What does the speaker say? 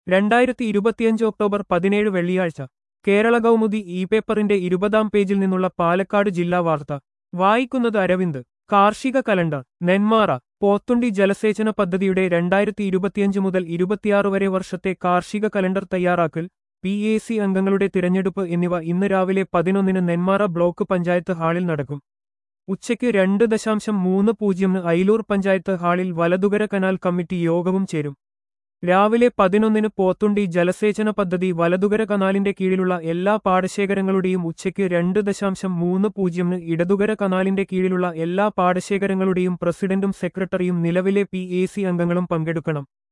രണ്ടായിരത്തി ഇരുപത്തിയഞ്ച് ഒക്ടോബർ പതിനേഴ് വെള്ളിയാഴ്ച കേരള കൗമുദി ഇ പേപ്പറിന്റെ ഇരുപതാം പേജിൽ നിന്നുള്ള പാലക്കാട് ജില്ലാ വാർത്ത വായിക്കുന്നത് അരവിന്ദ് കാർഷിക കലണ്ടർ നെന്മാറ പോത്തുണ്ടി ജലസേചന പദ്ധതിയുടെ രണ്ടായിരത്തി ഇരുപത്തിയഞ്ച് മുതൽ ഇരുപത്തിയാറ് വരെ വർഷത്തെ കാർഷിക കലണ്ടർ തയ്യാറാക്കൽ പി എ സി അംഗങ്ങളുടെ തിരഞ്ഞെടുപ്പ് എന്നിവ ഇന്ന് രാവിലെ പതിനൊന്നിന് നെന്മാറ ബ്ലോക്ക് പഞ്ചായത്ത് ഹാളിൽ നടക്കും ഉച്ചയ്ക്ക് രണ്ട് ദശാംശം മൂന്ന് പൂജ്യമിന് അയിലൂർ പഞ്ചായത്ത് ഹാളിൽ വലതുകര കനാൽ കമ്മിറ്റി യോഗവും ചേരും രാവിലെ പതിനൊന്നിന് പോത്തുണ്ടി ജലസേചന പദ്ധതി വലതുകര കനാലിന്റെ കീഴിലുള്ള എല്ലാ പാടശേഖരങ്ങളുടെയും ഉച്ചയ്ക്ക് രണ്ട് ദശാംശം മൂന്ന് പൂജ്യമിന് ഇടതുകര കനാലിന്റെ കീഴിലുള്ള എല്ലാ പാടശേഖരങ്ങളുടെയും പ്രസിഡന്റും സെക്രട്ടറിയും നിലവിലെ പി എ സി അംഗങ്ങളും പങ്കെടുക്കണം